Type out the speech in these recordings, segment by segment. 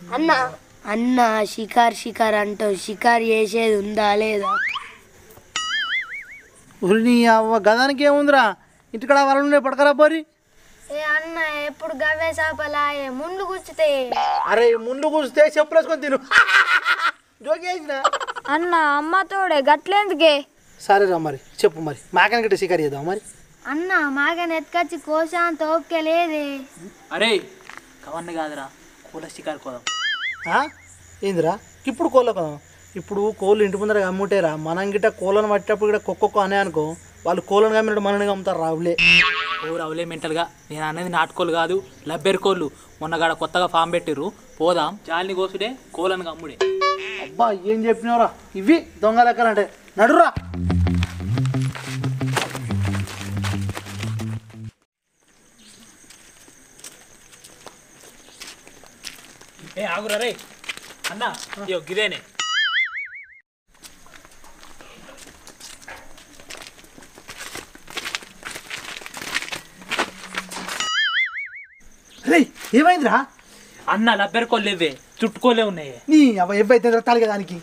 అన్న అన్న షికార్ షికార్ అంటావు షికార్ చేసేది ఉందా లేదా ఊరి నీ అవ్వ గదానికి ఏముందిరా ఇంటికాడ వాళ్ళు పడకరా పోరి ఏ అన్న ఎప్పుడు గవ్వే చేపలాయే ముందు కూర్చుతే అరే ముందు కూర్స్తే చెప్పులేసుకొని తిను జోకేసిన అన్న అమ్మతోడే గట్లేందుకే సరే రా మరి చెప్పు మరి మాకని గిట్ట షికారు చేద్దాం మరి అన్న మాగని ఎత్తుకొచ్చి కోశాంత ఓకే లేదే అరే కవన్ని కాదురా కూల షికారు కోదాం ఆ? ఏందిరా ఇప్పుడు కోళ్ళ కదా ఇప్పుడు కోళ్ళు ఇంటి ముందర అమ్ముంటేరా మనం గిట్ట కోళ్ళను పట్టేటప్పుడు కూడా కుక్కొక్క అనే అనుకో వాళ్ళు కోళ్ళను కమ్మినట్టు మనని అమ్ముతారు రావులే ఊరు అవలే మెంటల్గా నేను అనేది నాటుకోలు కాదు లబ్బెర్ కోళ్ళు మొన్నగాడ కొత్తగా ఫామ్ పెట్టిర్రు పోదాం జాలిని కోసుడే కోళ్ళను అమ్ముడే అబ్బా ఏం చెప్పినావురా ఇవి దొంగ లెక్కలంటే నడురా ఏ ఆగురా రే అన్న ఇయో గిదేనే రే ఏమైందిరా అన్న లబ్బెర్ కోళ్ళు ఇవే చుట్టుకోలే ఉన్నాయి నీ అవ్వ ఎవ్వైతే తాలిగా దానికి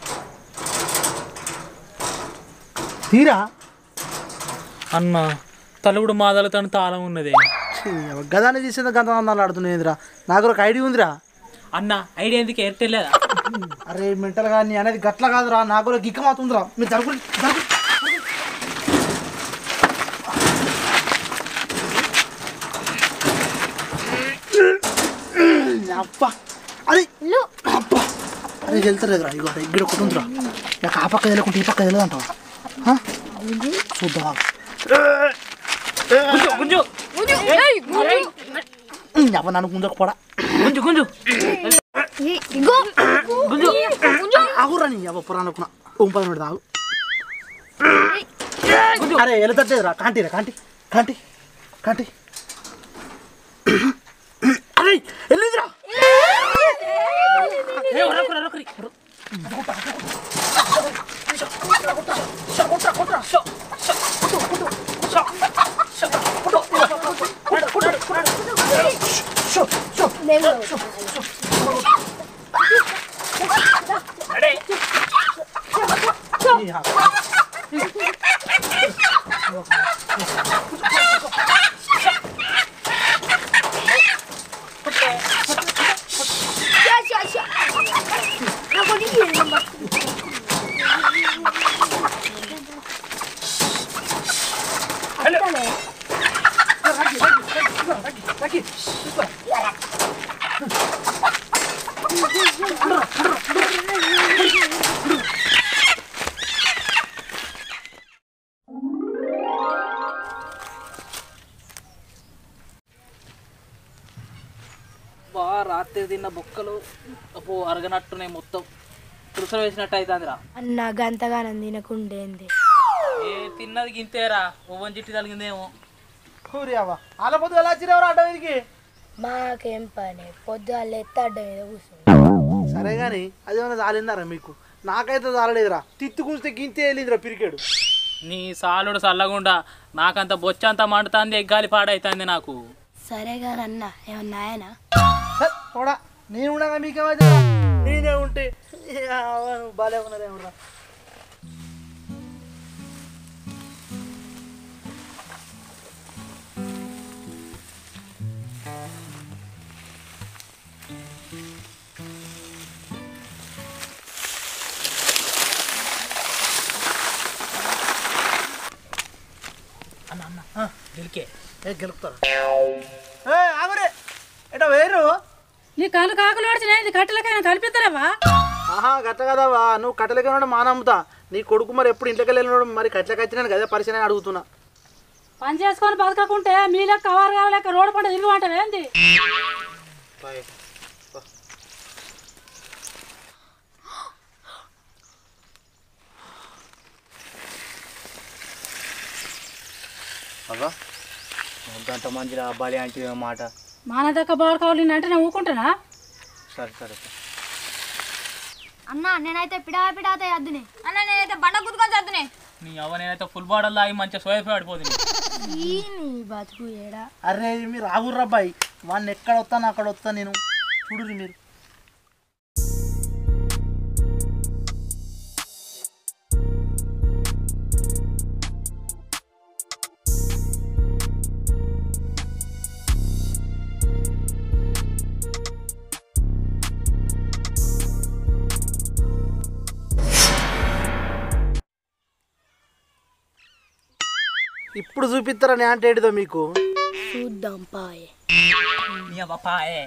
తీరా అన్న తలుగుడు మాదలతో తాళం ఉన్నది ఛీ, అవ్వ గదాన్ని తీసేది గంత అందాలు ఆడుతున్నాయిరా నాకు ఒక ఐడియా ఉందిరా అన్న ఐడియా ఎందుకు ఎయిర్టెల్ లేదా అరే మెంటల్ గా నీ అనేది గట్ల కాదురా నాకు కూడా గిక్క మాతుందిరా మీరు జరుగు జరుగు అబ్బా అరే అబ్బా అరే వెళ్తలేదురా ఇగో అరే ఇక్కడ ఒకటి ఉందిరా నాకు ఆ పక్క వెళ్ళకుంటే ఈ పక్క వెళ్ళదంటావా హ? చూద్దాం గుంజు అవ్వ నన్ను ముందుకు పోడా గుంజు గుంజు ఆగురా నీ అవ్వ పురా అనుకున్నా ఓం పది మినిట్ ఆగు అరే వెళ్తలేదురా కాంటిరా కాంటి కాంటి కాంటి అరే వెళ్ళిందిరా ఏ, ఒరకురా, ఒరకురి. బా రాత్రి తిన్న బొక్కలు అప్పు అరగనట్టున్నాయి మొత్తం తులసలు వేసినట్టు అవుతుందిరా అన్న గంతగానం తినకుండేంది ఏ తిన్నది గింతేరా ఓవన్ చిట్టి తలిగిందేమో కూరి అవ్వ అలా పొద్దు ఎలా వచ్చినవరా అడ్డమీదికి మాకేం పని పొద్దుగాల ఎత్తాడ్డ మీద కూర్చుంది సరే కానీ అది ఏమైనా చాలిందారా మీకు నాకైతే చాలలేదురా తిత్తి కూస్తే గింతే వెళ్ళిందిరా పిరికాడు నీ సాలుడు చల్లగుండా నాకంత బొచ్చంత మండుతుంది ఎగ్గాలి పాడైతుంది నాకు సరే కానీ అన్న ఏమన్నా ఆయనా చూడా నేను ఉండగా మీకేమైతే నేనే ఉంటే ఏ అవ్వ, నువ్వు బాలే ఉన్నారేమరా అన్న అన్న దిల్కే ఏ గెలుపుతారా ఏ ఆగురే ఎటా వేరు నీ కళ్ళు కాకులు పడిచినాయి కట్టెలకైనా కల్పిస్తారవా ఆహా గట్ల కదవా నువ్వు కట్టెలకి ఉన్నాడు మా నమ్ముతా నీ కొడుకు మరి ఎప్పుడు ఇంట్లోకి వెళ్ళినాడు మరి కట్టెలకి వచ్చినాను కదా పరిచయం అడుగుతున్నా పని చేసుకొని బతకకుంటే మీ లెక్క కవర్ కావాలి లెక్క రోడ్డు పంట తిరగమంటారు ఏంది అవ్వ గంట మంచిగా బలి అంటే మాట మాన దక్క బాడు కావాలి అంటే నేను ఊకుంటానా సరే సరే అన్న నేనైతే పిడా పిడాతే అద్దునే అన్న నేనైతే బండ గుద్దుకొని చదువునే నీ అవ్వ నేనైతే ఫుల్ బాడల్ లాగి మంచిగా సోయపై పడిపోతుంది ఈ నీ బతుకు ఏడా అరే మీరు ఆగుర్రా అబ్బాయి వాడిని ఎక్కడ వస్తాను అక్కడ వస్తా నేను చూడుర్రి మీరు ఇప్పుడు చూపిస్తారని అంటే ఏంటిదో మీకు చూద్దాం పాయే నీ అబ్బాయే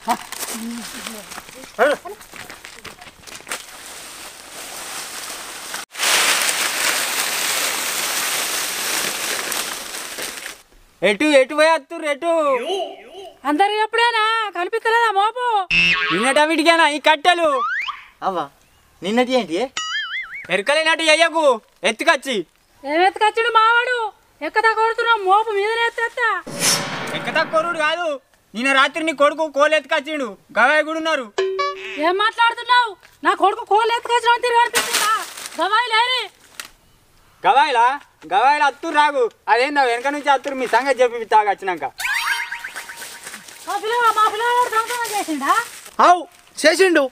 ఎటు ఎటు పోయేస్తుర్రు ఎటు అందరు ఎప్పుడైనా కనిపిస్తలేదా మోపు నిన్నటమిటికేనా ఈ కట్టెలు అవ్వా నిన్నటి ఏంటి ఎరకలేనట్టు చెయ్యకు ఎత్తుకొచ్చి ఏమెత్తుకొచ్చాడు మావాడు ఎక్కదా కొడుతున్నావు మోపు మీదనే ఎత్తేస్తా ఎక్కతా కొరుడు కాదు నిన్న రాత్రి నీ కొడుకు కోలు ఎత్తుకొచ్చిండు గవాయి కూడా ఉన్నారు ఏం మాట్లాడుతున్నావు నా కొడుకు కోళ్ళు ఎత్తుకొచ్చిన తిరిగి అనిపిస్తుందా గవాయి లేని గవాయిలా గవాయిలా అత్తురు రాగు అదేందా వెనక నుంచి అత్తురు మీ సంగతి చెప్పి తాగా వచ్చినాక మా పిల్లగా మా పిల్లగాడు దొంగతనం చేసిండా అవు చేసిండు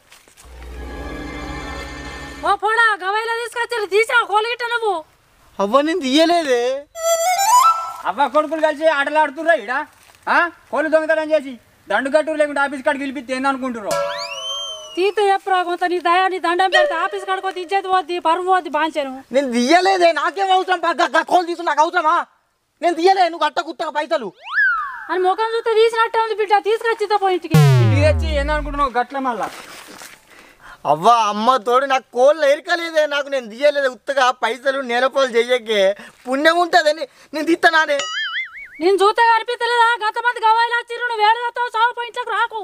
ఓ పోడా గవాయిలో తీసుకొచ్చారు తీసినా కోళ్ళు గిట్ట నువ్వు అవ్వ నేను తీయలేదే అవ్వ కొడుకులు కలిసి ఆటలు ఆడుతుర్రా ఇడ కోళ్ళు దొంగతనం చేసి దండు కట్టు లేకుంటే ఆఫీస్ కాడికి పిలిపిస్తే ఏందనుకుంటుర్రు తీత చెప్పురా కొంత నీ దయా నీ దండం పెడితే ఆఫీస్ కాడుకో ఇచ్చేది పోద్ది పరువు పోద్ది బాంచాను నేను తీయలేదే నాకేం అవసరం పా, గ- గ- కోలు తీసుకు నాకు అవసరమా నేను తీయలే నువ్వు అట్ట కుట్టక పైసలు అని ముఖం చూస్తే తీసినట్టే ఉంది బిడ్డ తీసుకొచ్చిద్దా పోయింటికి ఇంటికి తెచ్చి ఏందనుకుంటున్నావు గట్ల మళ్ళా అవ్వా అమ్మ తోడు నాకు కోళ్ళు ఎరకలేదే నాకు నేను తీయలేదే ఉత్తగా పైసలు నేలపోలు చెయ్యకే పుణ్యం ఉంటుందని నేను తీస్తానానే నేను చూస్తే కనిపించలేదా గత మంది గవాయిలు వచ్చిర్రు నువ్వు వేడదతో సాగు పోయింట్లోకి రాకు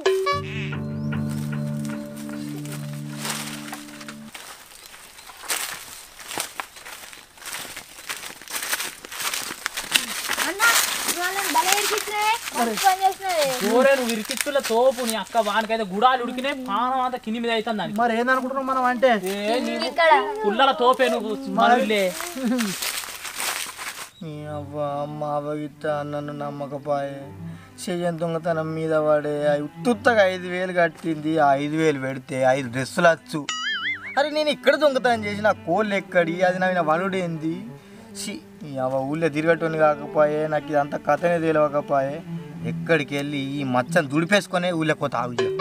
అన్న వాళ్ళని భలే ఇరికిచ్చినావే మంచి పని చేసినవే ఓరే నువ్వు ఇరికిస్తున్న తోపు నీ అక్క వానికైతే గుడాలు ఉడికినాయి పానం అంతా కింది మీద అవుతుంది దానికి మరి ఏందనుకుంటున్నాం మనం అంటే ఏ నీవు ఇక్కడ పుల్లల తోపే నువ్వు మనవిల్లే నీ అవ్వ అమ్మ అవగిత నన్ను నమ్మకపాయే చెయ్యని దొంగతనం మీద పడే ఆ ఉత్తుత్తగా ఐదు వేలు కట్టింది ఆ ఐదు వేలు పెడితే ఐదు డ్రెస్సులు వచ్చు అరే నేను ఇక్కడ దొంగతనం చేసిన కోళ్ళు ఎక్కడి అది నా వనుడేంది చి ఈ అవ్వ ఊళ్ళో తిరగటోని కాకపోయే నాకు ఇదంతా కథనే తెలియకపోయే ఎక్కడికి వెళ్ళి ఈ మచ్చని దుడిపేసుకొనే ఊళ్ళో పోతా ఆగు ఇక.